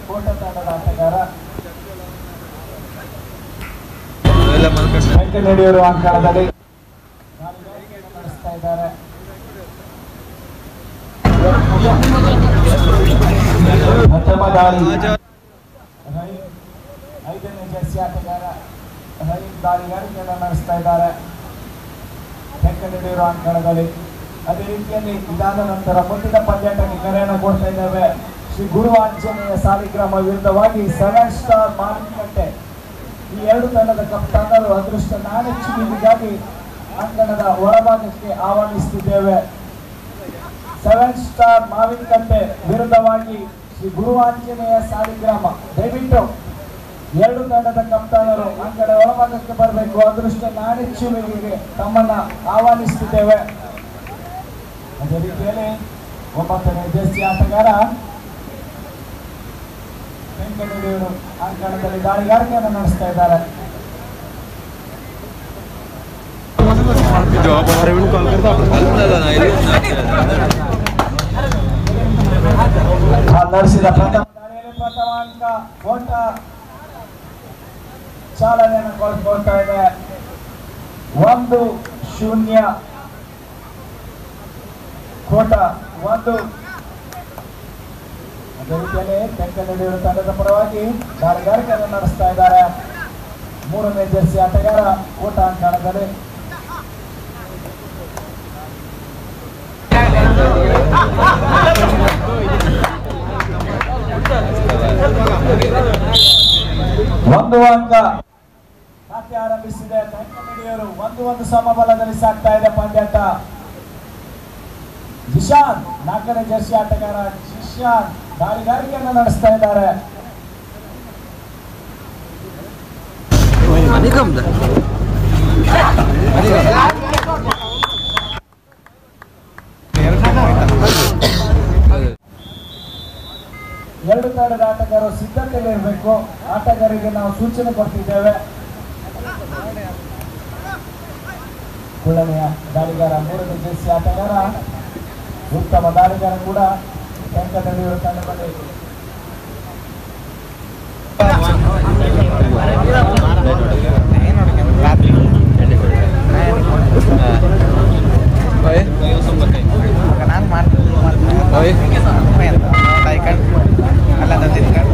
ಕೋಟ ತಂಡದ ಆಟಗಾರ ಎಲ್ಲ ಮಲ್ಕೊಂಡು ವೆಂಕಟರೆಡ್ಡಿಯವರು ಅಂಕಣದಲ್ಲಿ ದಾಳಿಗಾರಿಕೆಯನ್ನು ನಡೆಸ್ತಾ ಇದ್ದಾರೆ ಪ್ರಥಮ ದಾಳಿ ರಹೀಂ ಐದನೇ ಜರ್ಸಿ ಆಟಗಾರ ರಹೀಂ ದಾಳಿಗಾರಿಕೆಯನ್ನು ನಡೆಸ್ತಾ ಇದ್ದಾರೆ ವೆಂಕಟರೆಡ್ಡಿಯವರು ಅಂಕಣದಲ್ಲಿ ಅದೇ ರೀತಿಯಲ್ಲಿ ಇದಾದ ನಂತರ ಮುಂದಿನ ಪಂದ್ಯಾಟಕ್ಕೆ ಕರೆಯನ್ನು ಕೊಡ್ತಾ ಇದ್ದೇವೆ ಶ್ರೀ ಗುರು ಆಂಜನೇಯ ಸಾಲಿಗ್ರಾಮ ವಿರುದ್ಧವಾಗಿ ಸೆವೆನ್ ಸ್ಟಾರ್ ಮಾವಿನಕಟ್ಟೆ ಈ ಎರಡು ತಂಡದ ಕಪ್ತಾನರು ಅದೃಷ್ಟ ನಾಣೆಚ್ಚುವಿಗಾಗಿ ಅಂಗಣದ ಹೊರಭಾಗಕ್ಕೆ ಆಹ್ವಾನಿಸುತ್ತಿದ್ದೇವೆ ಸೆವೆನ್ ಸ್ಟಾರ್ ಮಾವಿನಕಟ್ಟೆ ವಿರುದ್ಧವಾಗಿ ಶ್ರೀ ಗುರು ಆಂಜನೇಯ ಸಾಲಿಗ್ರಾಮ ದಯವಿಟ್ಟು ಎರಡು ತಂಡದ ಕಪ್ತಾನರು ಅಂಗಡ ಒಳಭಾಗಕ್ಕೆ ಬರಬೇಕು ಅದೃಷ್ಟ ನಾಣೆಚ್ಚುವಿಗೆ ತಮ್ಮನ್ನ ಆಹ್ವಾನಿಸುತ್ತಿದ್ದೇವೆ ಅದೇ ರೀತಿಯಲ್ಲಿ ಒಂಬತ್ತನೇ ಜರ್ಸಿ ಆಟಗಾರ ವೆಂಕಟರೆಡ್ಡಿಯವರು ಅಂಕಣದಲ್ಲಿ ದಾಳಿಗಾರಿಕೆಯನ್ನು ನಡೆಸ್ತಾ ಇದ್ದಾರೆ ಅಲ್ಲಲ್ಲ ನಾ ಇಲ್ಲಿ ಆ ನಡೆಸಿದ ಪ್ರಥಮ ದಾಳಿಯಲ್ಲಿ ಪ್ರಥಮ ಅಂಕ ಓಟ ಚಾಲನೆಯನ್ನು ಕೊಡ್ತಾ ಇದೆ ಒಂದು ಶೂನ್ಯ ಕೋಟ ಒಂದು ಅದೇ ರೀತಿಯಲ್ಲಿ ಬೆಂಕನಡಿಯವರು ತಂಡದ ಪರವಾಗಿ ದಾಳಿಗಾರಿಕೆಯನ್ನು ನಡೆಸ್ತಾ ಇದ್ದಾರೆ ಮೂರನೇ ಜರ್ಸಿ ಆಟಗಾರ ಓಟ ಅಂಕಣದಲ್ಲಿ ಒಂದು ಅಂಕ ಖಾತೆ ಆರಂಭಿಸಿದೆ ಬೆಂಕನಡಿಯವರು ಒಂದು ಒಂದು ಸಮಬಲದಲ್ಲಿ ಸಾಗ್ತಾ ಇದೆ ಪಂದ್ಯಾಟ ಜಿಶಾನ್ ನಾಲ್ಕನೇ ಜರ್ಸಿ ಆಟಗಾರ ಜಿಶಾನ್ ದಾಳಿಗಾರಿಕೆಯನ್ನು ನಡೆಸ್ತಾ ಇದ್ದಾರೆ ಮನಿಕಂದ ಎರಡು ತಂಡದ ಆಟಗಾರರು ಸಿದ್ಧತೆಯಲ್ಲಿ ಇರಬೇಕು ಆಟಗಾರರಿಗೆ ನಾವು ಸೂಚನೆ ಕೊಡ್ತಿದ್ದೇವೆ ಕುಳ್ಳನೆಯ ದಾಳಿಗಾರ ಮೂರನೇ ಜರ್ಸಿ ಆಟಗಾರ ಉತ್ತಮ ದಾಳಿಗಾರ ಕೂಡ ವೆಂಕಟರೆಡ್ಡಿಯವರ ತಂಡದಲ್ಲಿ ನಾನು ಮಾಡ್ತೀನಿ ಓಯ್. ಅಲ್ಲ ನಾನು ತಿನ್ಕೊಂಡು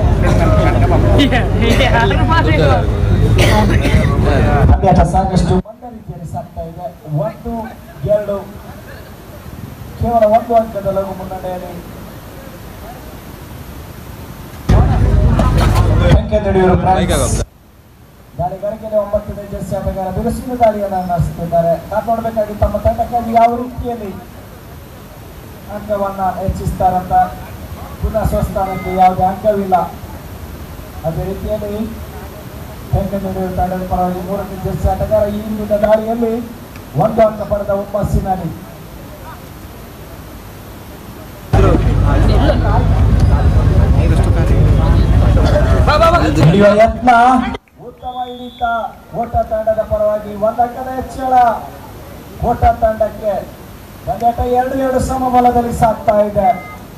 ಪಂದ್ಯಾಟ ಸಾಕಷ್ಟು ಮಂದ ರೀತಿಯಲ್ಲಿ ಸಾಗ್ತಾ ಇದೆ ಒಂದು ಎರಡು ಕೇವಲ ಒಂದು ಅಂಕದ ಲಘು ಮುನ್ನಡೆಯಲ್ಲಿ ವೆಂಕಟರೆಡ್ಡಿಯವರು ಫ್ರಾನ್ಸ್ ದಾಳಿಗಾರಿಕೆಯಲ್ಲಿ ಒಂಬತ್ತನೇ ಜರ್ಸಿ ಆಟಗಾರ ಬಿರುಸಿನ ದಾಳಿಯನ್ನು ನಡೆಸುತ್ತಿದ್ದಾರೆ ನಾವು ನೋಡಬೇಕಾಗಿ ತಮ್ಮ ತಂಡಕ್ಕಾಗಿ ಯಾವ ರೀತಿಯಲ್ಲಿ ಅಂಕವನ್ನ ಹೆಚ್ಚಿಸ್ತಾರಂತ ಪುನಃ ಸ್ವಸ್ಥಾನಕ್ಕೆ ಯಾವುದೇ ಅಂಕವಿಲ್ಲ ಅದೇ ರೀತಿಯಲ್ಲಿ ವೆಂಕಟರೆಡ್ಡಿ ತಂಡದ ಪರವಾಗಿ ಮೂರನೇ ಜರ್ಸಿ ಆಟಗಾರ ಈ ಹಿಂದಿನ ದಾಳಿಯಲ್ಲಿ ಒಂದು ಅಂಕ ಪಡೆದ ಹುಮ್ಮಸ್ಸಿನಲ್ಲಿ ಹಿಡಿಯುವ ಯತ್ನ ಉತ್ತಮ ಹಿಡಿತ ಓಟ ತಂಡದ ಪರವಾಗಿ ಒಂದು ಅಂಕದ ಹೆಚ್ಚಳ ಓಟ ತಂಡಕ್ಕೆ ಪಂದ್ಯಾಟ ಎರಡು ಎರಡು ಸಮಬಲದಲ್ಲಿ ಸಾಗ್ತಾ ಇದೆ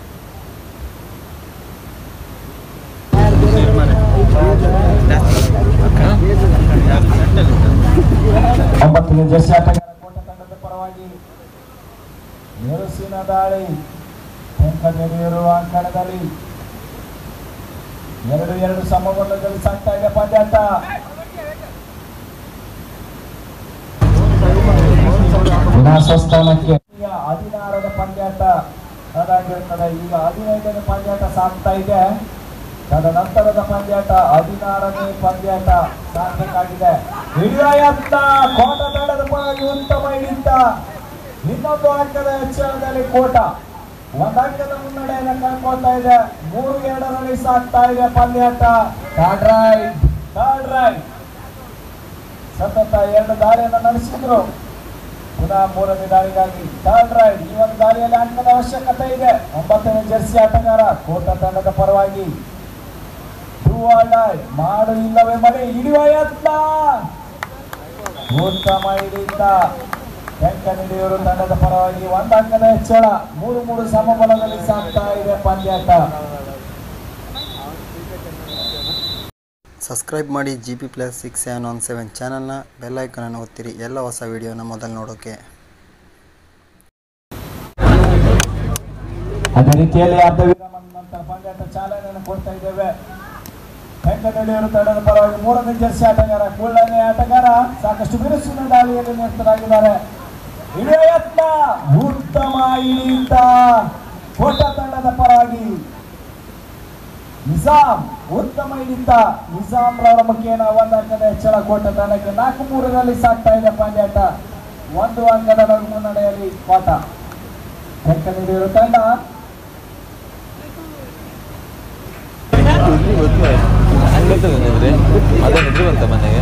ಒಂಬತ್ತನೇ ಜರ್ಸಿ ಆಟಗಾರ ಕೋಟ ತಂಡದ ಪರವಾಗಿ ನೆರಸಿನ ದಾಳಿ ವೆಂಕಟರೆಡ್ಡಿಯವರು ಅಂಕಣದಲ್ಲಿ ಎರಡು ಎರಡು ಸಮಬಲದಲ್ಲಿ ಸಾಗ್ತಾ ಇದೆ ಪಂದ್ಯಾಟ ಪುನಃ ಸ್ವಸ್ಥಾನಕ್ಕೆ ಈಗ ಹದಿನಾರನೇ ಪಂದ್ಯಾಟ ಅದಾಗಿರುತ್ತದೆ ಈಗ ಹದಿನೈದನೇ ಪಂದ್ಯಾಟ ಸಾಗ್ತಾ ಇದೆ ತದನಂತರದ ಪಂದ್ಯಾಟ ಹದಿನಾರನೇ ಪಂದ್ಯಾಟ ಸಾಗಬೇಕಾಗಿದೆ ಹಿಡಿಯುವ ಯತ್ನ ಕೋಟ ತಂಡದ ಪರವಾಗಿ ಉತ್ತಮ ಹಿಡಿತ ಇನ್ನೊಂದು ಅಂಕದ ಹೆಚ್ಚಳದಲ್ಲಿ ಕೋಟ ಒಂದು ಅಂಕದ ಮುನ್ನಡೆಯನ್ನು ಕಳ್ಕೊಳ್ತಾ ಇದೆ ಮೂರು ಎರಡರಲ್ಲಿ ಸಾಗ್ತಾ ಇದೆ ಪಂದ್ಯಾಟ ಥರ್ಡ್ ರೈಟ್ ಥರ್ಡ್ ರೈಟ್ ಸತತ ಎರಡು ದಾಳಿಯನ್ನು ನಡೆಸಿದ್ರು ಪುನಃ ಮೂರನೇ ದಾಳಿಗಾಗಿ ಥರ್ಡ್ ರೈಡ್ ಈ ಒಂದು ದಾಳಿಯಲ್ಲಿ ಅಂಕದ ಅವಶ್ಯಕತೆ ಇದೆ ಒಂಬತ್ತನೇ ಜರ್ಸಿ ಆಟಗಾರ ಕೋಟ ತಂಡದ ಪರವಾಗಿ Do or die. ಮಾಡು ಇಲ್ಲವೇ ಮನೆ ಹಿಡಿಯುವ ಯತ್ನ ಉತ್ತಮ ಹಿಡಿತ ವೆಂಕಟರೆಡ್ಡಿಯವರು ತಂಡದ ಪರವಾಗಿ ಒಂದು ಅಂಕದ ಹೆಚ್ಚಳ ಮೂರು ಮೂರು ಸಮಬಲದಲ್ಲಿ ಸಾಗ್ತಾ ಇದೆ ಪಂದ್ಯಾಟ ಸಬ್ಸ್ಕ್ರೈಬ್ ಮಾಡಿ G P plus six seven one seven ಚಾನಲ್ನ ಬೆಲ್ಲೈಕನನ್ನು ಒತ್ತಿರಿ ಎಲ್ಲ ಹೊಸ ವೀಡಿಯೋನ ಮೊದಲು ನೋಡೋಕ್ಕೆ ಅದೇ ರೀತಿಯಲ್ಲಿ ಅರ್ಧ ವಿರಾಮದ ನಂತರ ಪಂದ್ಯಾಟ ಚಾಲನೆಯನ್ನು ಕೊಡ್ತಾ ಇದ್ದೇವೆ ಬೆಂಗಳೂರು ತಂಡದ ಪರವಾಗಿ ಮೂರನೇ ಜರ್ಸಿ ಆಟಗಾರ ಕುಳ್ಳನೇ ಆಟಗಾರ ಸಾಕಷ್ಟು ಬಿರುಸಿನ ದಾಳಿಯಲ್ಲಿ ನಿರತರಾಗಿದ್ದಾರೆ ಇಳಿಯ ಯತ್ನ ಉತ್ತಮ ಇಳಿತ ಕೋಟ ತಂಡದ ಪರವಾಗಿ ನಿಜಾಮ್ ಉತ್ತಮ ಇಳಿತ ನಿಜಾಮ್ ರವರ ಮುಖೇನ ಒಂದು ಅಂಕದ ಹೆಚ್ಚಳ ಕೋಟ ತಂಡಕ್ಕೆ ನಾಲ್ಕು ಮೂರರಲ್ಲಿ ಸಾಕ್ತಾ ಇದೆ ಪಂದ್ಯಾಟ ಒಂದು ಅಂಕದ ಲಘು ಮುನ್ನಡೆಯಲ್ಲಿ ಪಾಠ ಬೆಂಗಳೂರು ತಂಡ ಹಂಗೆ ನಿದ್ರೆ ಅದೇ ನಿದ್ರೆ ಬಂತ ಮನೆಗೆ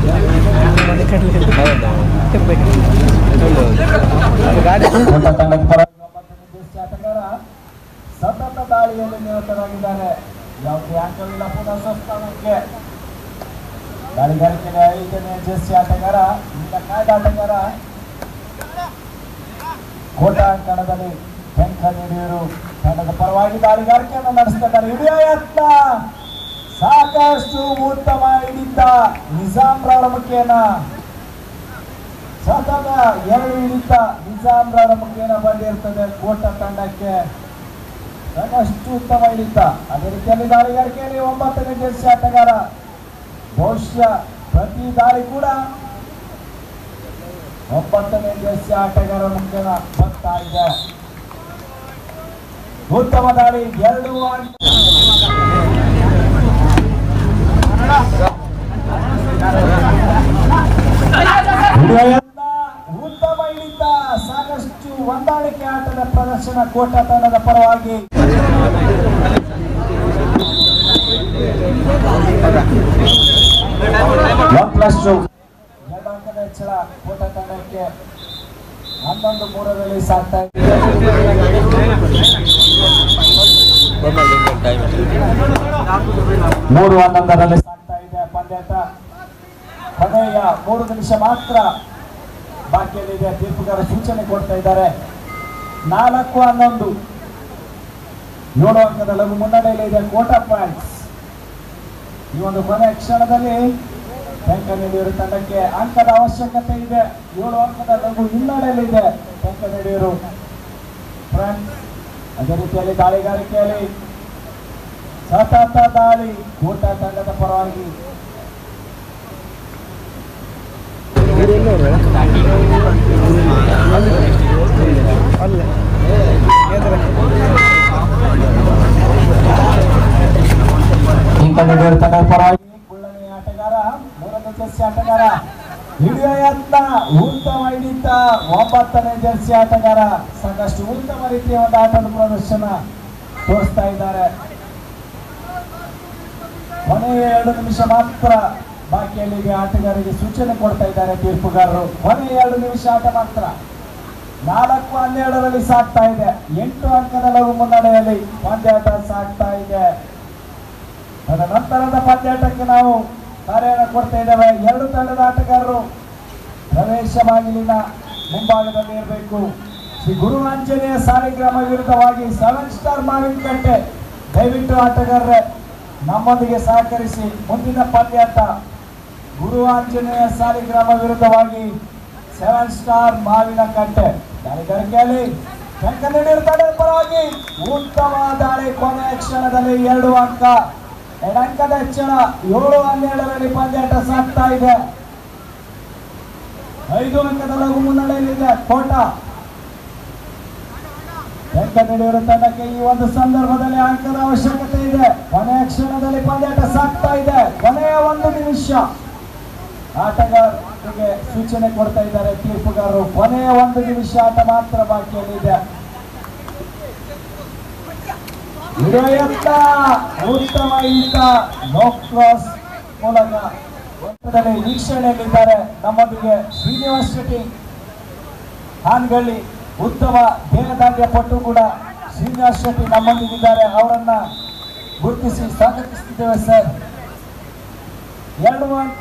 ಕೋಟ ತಂಡದ ಪರವಾಗಿ ಒಂಬತ್ತನೇ ದೇಶ ಆಟಗಾರ ಸತತ ದಾಳಿಯಲ್ಲಿ ನಿರತರಾಗಿದ್ದಾರೆ ಯಾವುದೇ ಅಂಕವಿಲ್ಲ ಪುನಃ ಸ್ವಸ್ಥಾನಕ್ಕೆ ದಾಳಿಗಾರಿಕೆಯಲ್ಲಿ ಐದನೇ ಜೆಸ್ಸಿ ಆಟಗಾರ ಈಗ ಕಾಯ್ದ ಆಟಗಾರ ಕೋಟ ಅಂಕಣದಲ್ಲಿ ಬೆಂಕ ನೀಡಿದರು ತಂಡದ ಪರವಾಗಿ ದಾಳಿಗಾರಿಕೆಯನ್ನು ನಡೆಸ್ತಿದ್ದಾರೆ ಹಿಡಿಯ ಯತ್ನ ಸಾಕಷ್ಟು ಉತ್ತಮ ಹಿಡಿತ ನಿಜಾಮ್ ರವರ ಮುಖೇನ ಸತತ ಎರಡು ಹಿಡಿತ ನಿಜಾಮ್ ರವರ ಮುಖೇನ ಬಂದಿರ್ತದೆ ಕೋಟ ತಂಡಕ್ಕೆ ಸಾಕಷ್ಟು ಉತ್ತಮ ಹಿಡಿತ ಅದೇ ರೀತಿಯಲ್ಲಿ ದಾಳಿಗಾರಿಕೆಯಲ್ಲಿ ಒಂಬತ್ತನೇ ಜರ್ಸಿ ಆಟಗಾರ ಬಹುಶಃ ಪ್ರತಿ ದಾಳಿ ಕೂಡ ಒಂಬತ್ತನೇ ಜರ್ಸಿ ಆಟಗಾರ ಮುಖೇನ ಬರ್ತಾ ಇದೆ ಉತ್ತಮ ದಾಳಿ ಎರಡು ಅಂಕ ಹಿಡಿಯಲ್ಲ, ಉತ್ತಮ ಹಿಡಿತ ಸಾಕಷ್ಟು ಹೊಂದಾಣಿಕೆ ಆಟದ ಪ್ರದರ್ಶನ ಕೋಟ ತಂಡದ ಪರವಾಗಿ ಒನ್ ಪ್ಲಸ್ ಟು ಎರಡು ಅಂಕದ ಹೆಚ್ಚಳ ಕೋಟ ತಂಡಕ್ಕೆ ಹನ್ನೊಂದು ಮೂರರಲ್ಲಿ ಸಾಕ್ತಾ ಇದೆ ಟೈಮ್ ಮೂರು ಹನ್ನೊಂದರಲ್ಲಿ ಸಾಗ್ತಾ ಇದೆ ಪಂದ್ಯಾಟ ಕೊನೆಯ ಮೂರು ನಿಮಿಷ ಮಾತ್ರ ಬಾಕಿಯಲ್ಲಿದೆ ತೀರ್ಪುಗಾರ ಸೂಚನೆ ಕೊಡ್ತಾ ಇದ್ದಾರೆ ನಾಲ್ಕು ಹನ್ನೊಂದು ಏಳು ಅಂಕದ ಲಘು ಮುನ್ನಡೆಯಲ್ಲಿದೆ ಕೋಟಾ ಪಾಯಿಂಟ್ಸ್ ಈ ಒಂದು ಕೊನೆಯ ಕ್ಷಣದಲ್ಲಿ ಬೆಂಕನಡಿಯೂರು ತಂಡಕ್ಕೆ ಅಂಕದ ಅವಶ್ಯಕತೆ ಇದೆ ಏಳು ಅಂಕದ ಲಘು ಹಿನ್ನಡೆಯಲ್ಲಿದೆ ಬೆಂಕನಡಿಯೂರು ಫ್ರೆಂಡ್ಸ್ ಅದೇ ರೀತಿಯಲ್ಲಿ ದಾಳಿಗಾರಿಕೆಯಲ್ಲಿ ಸತತ ದಾಳಿ ಕೂಟ ತಂಡದ ಪರವಾಗಿ ಇಂಕನಡಿಯೂರು ತಂಡದ ಪರವಾಗಿ ಕುಳ್ಳನೇ ಆಟಗಾರ ಮೂರನೇ ಜರ್ಸಿ ಆಟಗಾರ ಹಿಡಿಯ ಯತ್ನ ಉತ್ತಮ ಹಿಡಿತ ಒಂಬತ್ತನೇ ಜರ್ಸಿ ಆಟಗಾರ ಸಾಕಷ್ಟು ಉತ್ತಮ ರೀತಿಯ ಒಂದು ಆಟದ ಪ್ರದರ್ಶನ ತೋರಿಸ್ತಾ ಇದ್ದಾರೆ ಕೊನೆಯ ಎರಡು ನಿಮಿಷ ಮಾತ್ರ ಬಾಕಿಯಲ್ಲಿದೆ ಆಟಗಾರರಿಗೆ ಸೂಚನೆ ಕೊಡ್ತಾ ಇದ್ದಾರೆ ತೀರ್ಪುಗಾರರು ಕೊನೆಯ ಎರಡು ನಿಮಿಷ ಆಟ ಮಾತ್ರ ನಾಲ್ಕು ಹನ್ನೆರಡರಲ್ಲಿ ಸಾಕ್ತಾ ಇದೆ ಎಂಟು ಅಂಕದ ಲಘು ಮುನ್ನಡೆಯಲ್ಲಿ ಪಂದ್ಯಾಟ ಸಾಕ್ತಾ ಇದೆ ತದನಂತರದ ಪಂದ್ಯಾಟಕ್ಕೆ ನಾವು ಕಾರ್ಯವನ್ನು ಕೊಡ್ತಾ ಇದ್ದೇವೆ ಎರಡು ತಂಡದ ಆಟಗಾರರು ಪ್ರವೇಶ ಬಾಗಿಲಿನ ಮುಂಭಾಗದಲ್ಲಿ ಇರಬೇಕು ಶ್ರೀ ಗುರು ಆಂಜನೇಯ ಸಾಲಿಗ್ರಾಮ ವಿರುದ್ಧವಾಗಿ ಸೆವೆನ್ ಸ್ಟಾರ್ ಮಾವಿನಕಟ್ಟೆ ದಯವಿಟ್ಟು ಆಟಗಾರರೇ ನಮ್ಮೊಂದಿಗೆ ಸಹಕರಿಸಿ ಮುಂದಿನ ಪಂದ್ಯಾಟ ಗುರು ಆಂಜನೇಯ ಸಾಲಿಗ್ರಾಮ ವಿರುದ್ಧವಾಗಿ ಸೆವೆನ್ ಸ್ಟಾರ್ ಮಾವಿನ ಕಟ್ಟೆ ದಾಳಿಗಾರಿಕೆಯಲ್ಲಿ ಬೆಂಕನಡಿಯೂರು ತಂಡದ ಪರವಾಗಿ ಉತ್ತಮ ದಾಳಿ ಕೊನೆಯ ಕ್ಷಣದಲ್ಲಿ ಎರಡು ಅಂಕ ಎರಡು ಅಂಕದ ಹೆಚ್ಚಳ ಏಳು ಹನ್ನೆರಡರಲ್ಲಿ ಪಂದ್ಯಾಟ ಸಾಗ್ತಾ ಇದೆ ಐದು ಅಂಕದ ಲಘು ಮುನ್ನಡೆಯಲ್ಲಿದೆ ಕೋಟ ಬೆಂಕನಡಿಯೂರು ತಂಡಕ್ಕೆ ಈ ಒಂದು ಸಂದರ್ಭದಲ್ಲಿ ಅಂಕದ ಅವಶ್ಯಕತೆ ಇದೆ ಕೊನೆಯ ಕ್ಷಣದಲ್ಲಿ ಪಂದ್ಯಾಟ ಸಾಗ್ತಾ ಇದೆ ಕೊನೆಯ ಒಂದು ನಿಮಿಷ ಆಟಗಾರರಿಗೆ ಸೂಚನೆ ಕೊಡ್ತಾ ಇದ್ದಾರೆ ತೀರ್ಪುಗಾರರು ಕೊನೆಯ ಒಂದು ನಿಮಿಷ ಆಟ ಮಾತ್ರ ಬಾಕಿಯಲ್ಲಿದೆ ವಿಡಯತ್ತ ಉತ್ತಮ ಈತ ನೋ ಕ್ರಾಸ್ ಮೂಲಕ ಒತ್ತಡದಲ್ಲಿ ವೀಕ್ಷಣೆಯಲ್ಲಿದ್ದಾರೆ ನಮ್ಮೊಂದಿಗೆ ಶ್ರೀನಿವಾಸ್ ಶೆಟ್ಟಿ ಹಾನ್ಗಳ್ಳಿ ಉತ್ತಮ ದೇಹದಾಢ್ಯ ಪಟ್ಟು ಕೂಡ ಶ್ರೀನಿವಾಸ್ ಶೆಟ್ಟಿ ನಮ್ಮೊಂದಿಗಿದ್ದಾರೆ ಅವರನ್ನ ಗುರುತಿಸಿ ಸ್ವಾಗತಿಸುತ್ತಿದ್ದೇವೆ ಸರ್ ಎರಡು ಅಂಕ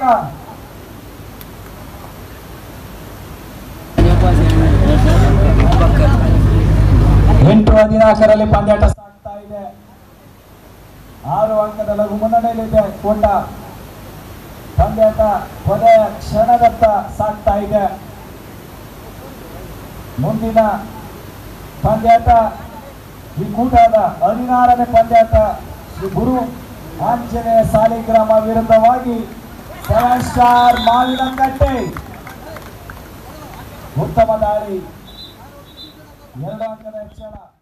ಎಂಟು ಹದಿನಾಲ್ಕರಲ್ಲಿ ಪಂದ್ಯಾಟ ಸಾಗ್ತಾ ಇದೆ ಆರು ಅಂಕದ ಲಘು ಮುನ್ನಡೆಯಲ್ಲಿದೆ ಕೋಟ ಪಂದ್ಯಾಟ ಕೊನೆಯ ಕ್ಷಣದತ್ತ ಸಾಗ್ತಾ ಇದೆ ಮುಂದಿನ ಪಂದ್ಯಾಟ ಈ ಕೂಟದ ಹದಿನಾರನೇ ಪಂದ್ಯಾಟ ಶ್ರೀ ಗುರು ಆಂಜನೇಯ ಸಾಲಿಗ್ರಾಮ ವಿರುದ್ಧವಾಗಿ ಸೆವೆನ್ ಸ್ಟಾರ್ ಮಾವಿನಕಟ್ಟೆ ಉತ್ತಮ ದಾಳಿ ಎರಡು ಅಂಕದ ಕ್ಷಣ